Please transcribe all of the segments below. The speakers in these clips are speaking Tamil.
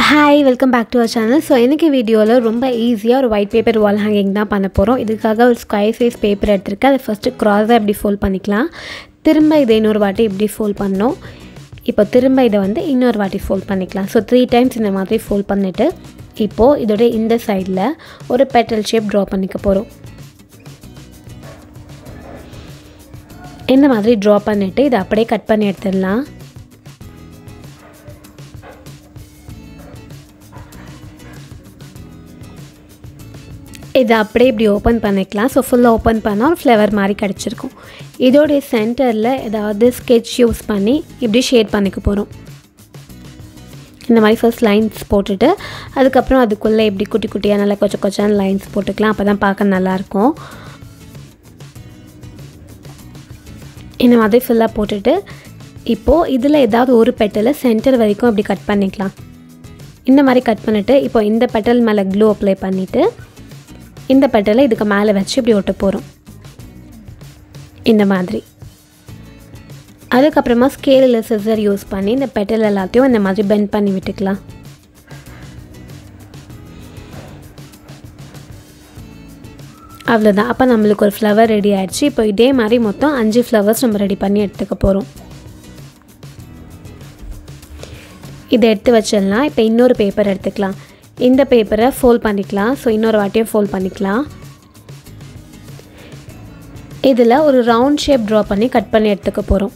hi welcome back to our channel so இன்றைக்கி வீடியோவில் ரொம்ப ஈஸியாக ஒரு ஒயிட் பேப்பர் வால் ஹேங்கிங் தான் பண்ண போகிறோம் இதுக்காக ஒரு ஸ்கொயர் சைஸ் பேப்பர் எடுத்திருக்கேன் அதை ஃபஸ்ட்டு க்ராஸாக இப்படி ஃபோல்ட் பண்ணிக்கலாம் திரும்ப இதை இன்னொரு வாட்டி இப்படி ஃபோல்ட் பண்ணோம் இப்போ திரும்ப இதை வந்து இன்னொரு வாட்டி ஃபோல்ட் பண்ணிக்கலாம் ஸோ த்ரீ டைம்ஸ் இந்த மாதிரி ஃபோல்ட் பண்ணிவிட்டு இப்போது இதோட இந்த சைடில் ஒரு பெட்டல் ஷேப் ட்ரா பண்ணிக்க போகிறோம் இந்த மாதிரி ட்ரா பண்ணிவிட்டு இதை அப்படியே கட் பண்ணி எடுத்துடலாம் இதை அப்படியே இப்படி ஓப்பன் பண்ணிக்கலாம் ஸோ ஃபுல்லாக ஓப்பன் பண்ணால் ஒரு ஃப்ளவர் மாதிரி கிடச்சிருக்கும் இதோடைய சென்டரில் ஏதாவது ஸ்கெட்ச் யூஸ் பண்ணி இப்படி ஷேட் பண்ணிக்க போகிறோம் இந்த மாதிரி ஃபர்ஸ்ட் லைன்ஸ் போட்டுட்டு அதுக்கப்புறம் அதுக்குள்ளே இப்படி குட்டி குட்டியாக நல்லா கொச்ச கொச்சான லைன்ஸ் போட்டுக்கலாம் அப்போ தான் பார்க்க நல்லாயிருக்கும் இந்த மாதிரி ஃபுல்லாக போட்டுட்டு இப்போது இதில் ஏதாவது ஒரு பெட்டலை சென்டர் வரைக்கும் இப்படி கட் பண்ணிக்கலாம் இந்த மாதிரி கட் பண்ணிவிட்டு இப்போ இந்த பெட்டல் மேலே க்ளூ அப்ளை பண்ணிவிட்டு இந்த பெட்டலை இதுக்கு மேலே வச்சு இப்படி ஒட்ட போகிறோம் இந்த மாதிரி அதுக்கப்புறமா ஸ்கேலில் சிசர் யூஸ் பண்ணி இந்த பெட்டல் எல்லாத்தையும் இந்த மாதிரி பெண்ட் பண்ணி விட்டுக்கலாம் அவ்வளோதான் அப்போ நம்மளுக்கு ஒரு ஃப்ளவர் ரெடி ஆயிடுச்சு இப்போ இதே மாதிரி மொத்தம் அஞ்சு ஃப்ளவர்ஸ் நம்ம ரெடி பண்ணி எடுத்துக்க போகிறோம் இதை எடுத்து வச்சிடலாம் இப்போ இன்னொரு பேப்பர் எடுத்துக்கலாம் இந்த பேப்பரை ஃபோல்ட் பண்ணிக்கலாம் ஸோ இன்னொரு வாட்டியும் ஃபோல்ட் பண்ணிக்கலாம் இதில் ஒரு ரவுண்ட் ஷேப் ட்ரா பண்ணி கட் பண்ணி எடுத்துக்க போகிறோம்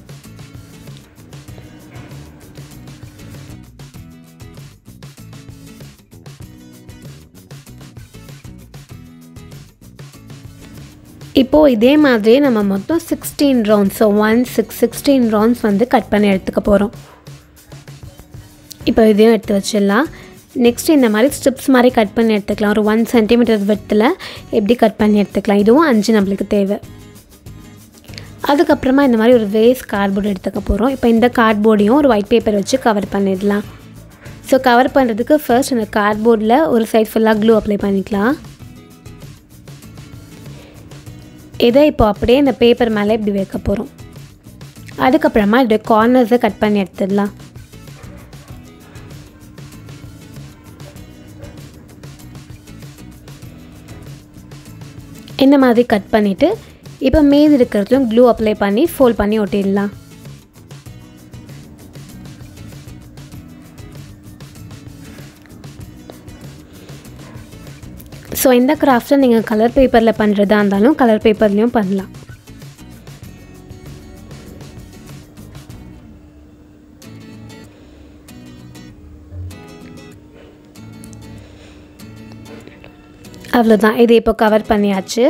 இப்போது இதே மாதிரியே நம்ம மொத்தம் sixteen rounds so one six sixteen rounds வந்து கட் பண்ணி எடுத்துக்க போகிறோம் இப்போ இதையும் எடுத்து வச்சிடலாம் நெக்ஸ்ட் இந்த மாதிரி ஸ்ட்ரிப்ஸ் மாதிரி கட் பண்ணி எடுத்துக்கலாம் ஒரு ஒன் சென்டிமீட்டர் விடத்தில் எப்படி கட் பண்ணி எடுத்துக்கலாம் இதுவும் அஞ்சு நம்மளுக்கு தேவை அதுக்கப்புறமா இந்த மாதிரி ஒரு வேஸ்ட் கார்ட்போர்டு எடுத்துக்க போகிறோம் இப்போ இந்த கார்ட்போர்டையும் ஒரு ஒயிட் பேப்பர் வச்சு கவர் பண்ணிடலாம் ஸோ கவர் பண்ணுறதுக்கு ஃபர்ஸ்ட் இந்த கார்ட்போர்டில் ஒரு சைட் ஃபுல்லாக க்ளூ அப்ளை பண்ணிக்கலாம் இதை இப்போ அப்படியே இந்த பேப்பர் மேலே இப்படி வைக்க போகிறோம் அதுக்கப்புறமா இதோட கார்னர்ஸை கட் பண்ணி எடுத்துடலாம் இந்த மாதிரி கட் பண்ணிவிட்டு இப்போ மீதி இருக்கிறதுலையும் க்ளூ அப்ளை பண்ணி ஃபோல்ட் பண்ணி ஒட்டிடலாம் ஸோ இந்த கிராஃப்ட்டை நீங்கள் கலர் பேப்பரில் பண்ணுறதா இருந்தாலும் கலர் பேப்பர்லேயும் பண்ணலாம் அவ்வளோதான் இதை இப்போ கவர் பண்ணியாச்சு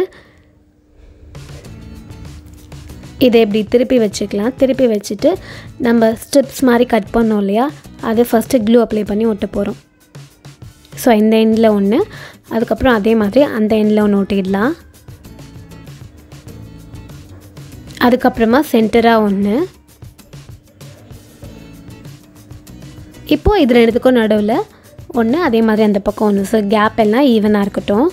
இதை இப்படி திருப்பி வச்சுக்கலாம் திருப்பி வச்சுட்டு நம்ம ஸ்ட்ரிப்ஸ் மாதிரி கட் பண்ணோம் இல்லையா அதை ஃபஸ்ட்டு க்ளூ அப்ளை பண்ணி ஒட்ட போகிறோம் ஸோ இந்த எண்டில் ஒன்று அதுக்கப்புறம் அதே மாதிரி அந்த எண்டில் ஒன்று ஒட்டிடலாம் அதுக்கப்புறமா சென்டராக ஒன்று இப்போது இது ரெண்டுத்துக்கும் நடுவில் ஒன்று அதே மாதிரி அந்த பக்கம் ஒன்று ஸோ கேப் எல்லாம் ஈவனாக இருக்கட்டும்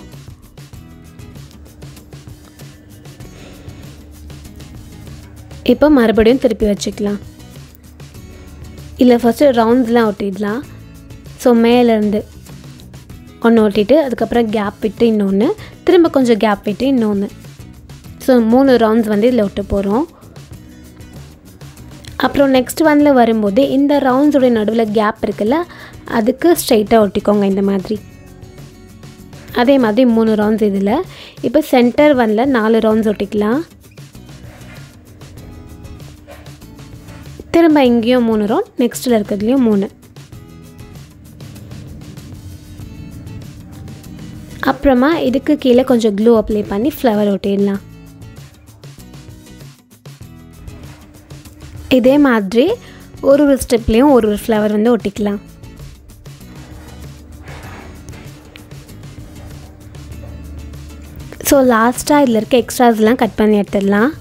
இப்போ மறுபடியும் திருப்பி வச்சுக்கலாம் இல்லை ஃபஸ்ட்டு ரவுண்ட்ஸ்லாம் ஒட்டிடலாம் ஸோ மேலேருந்து ஒன்று ஒட்டிட்டு அதுக்கப்புறம் கேப் விட்டு இன்னொன்று திரும்ப கொஞ்சம் கேப் விட்டு இன்னொன்று ஸோ மூணு ரவுண்ட்ஸ் வந்து இதில் ஒட்ட போகிறோம் அப்புறம் நெக்ஸ்ட் ஒனில் வரும்போது இந்த ரவுண்ட்ஸோடைய நடுவில் கேப் இருக்குல்ல அதுக்கு ஸ்ட்ரைட்டாக ஒட்டிக்கோங்க இந்த மாதிரி அதே மாதிரி மூணு ரவுண்ட்ஸ் இதில் இப்போ சென்டர் ஒனில் நாலு ரவுண்ட்ஸ் ஒட்டிக்கலாம் திரும்ப இங்கேயும் மூணு ரவுண்ட் நெக்ஸ்ட்டில் இருக்கிறதுலையும் மூணு அப்புறமா இதுக்கு கீழே கொஞ்சம் க்ளூ அப்ளை பண்ணி ஃப்ளவர் ஒட்டிடலாம் இதே மாதிரி ஒரு ஒரு ஸ்டெப்லேயும் ஒரு ஒரு ஃப்ளவர் வந்து ஒட்டிக்கலாம் ஸோ லாஸ்ட்டாக இதில் இருக்க எக்ஸ்ட்ராஸ்லாம் கட் பண்ணி எடுத்துடலாம்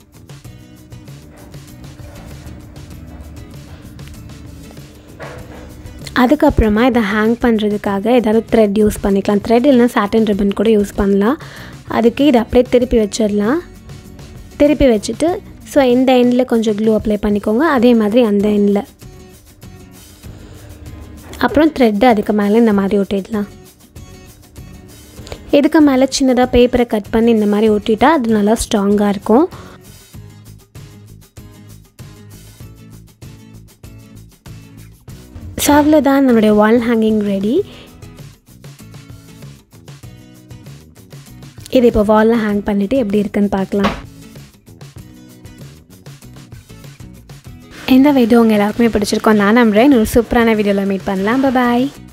அதுக்கப்புறமா இதை ஹேங் பண்ணுறதுக்காக ஏதாவது த்ரெட் யூஸ் பண்ணிக்கலாம் த்ரெட் இல்லைனா சாட்டன் ரிப்பன் கூட யூஸ் பண்ணலாம் அதுக்கு இதை அப்படியே திருப்பி வச்சிடலாம் திருப்பி வச்சுட்டு ஸோ இந்த எண்டில் கொஞ்சம் க்ளூ அப்ளை பண்ணிக்கோங்க அதே மாதிரி அந்த எண்டில் அப்புறம் த்ரெட்டு அதுக்கு மேலே இந்த மாதிரி ஒட்டிடலாம் இதுக்கு மேலே சின்னதாக பேப்பரை கட் பண்ணி இந்த மாதிரி ஒட்டிட்டா அது நல்லா ஸ்ட்ராங்காக இருக்கும் ஸோ அவ்வளோதான் நம்மளுடைய வால் ஹேங்கிங் ரெடி இது இப்போ வாலில் ஹேங் பண்ணிவிட்டு எப்படி இருக்குன்னு பார்க்கலாம் இந்த வீடியோ உங்கள் எல்லாருக்குமே பிடிச்சிருக்கோம் நான் நம்புகிறேன் ஒரு சூப்பரான வீடியோவில் மீட் பண்ணலாம் பாய்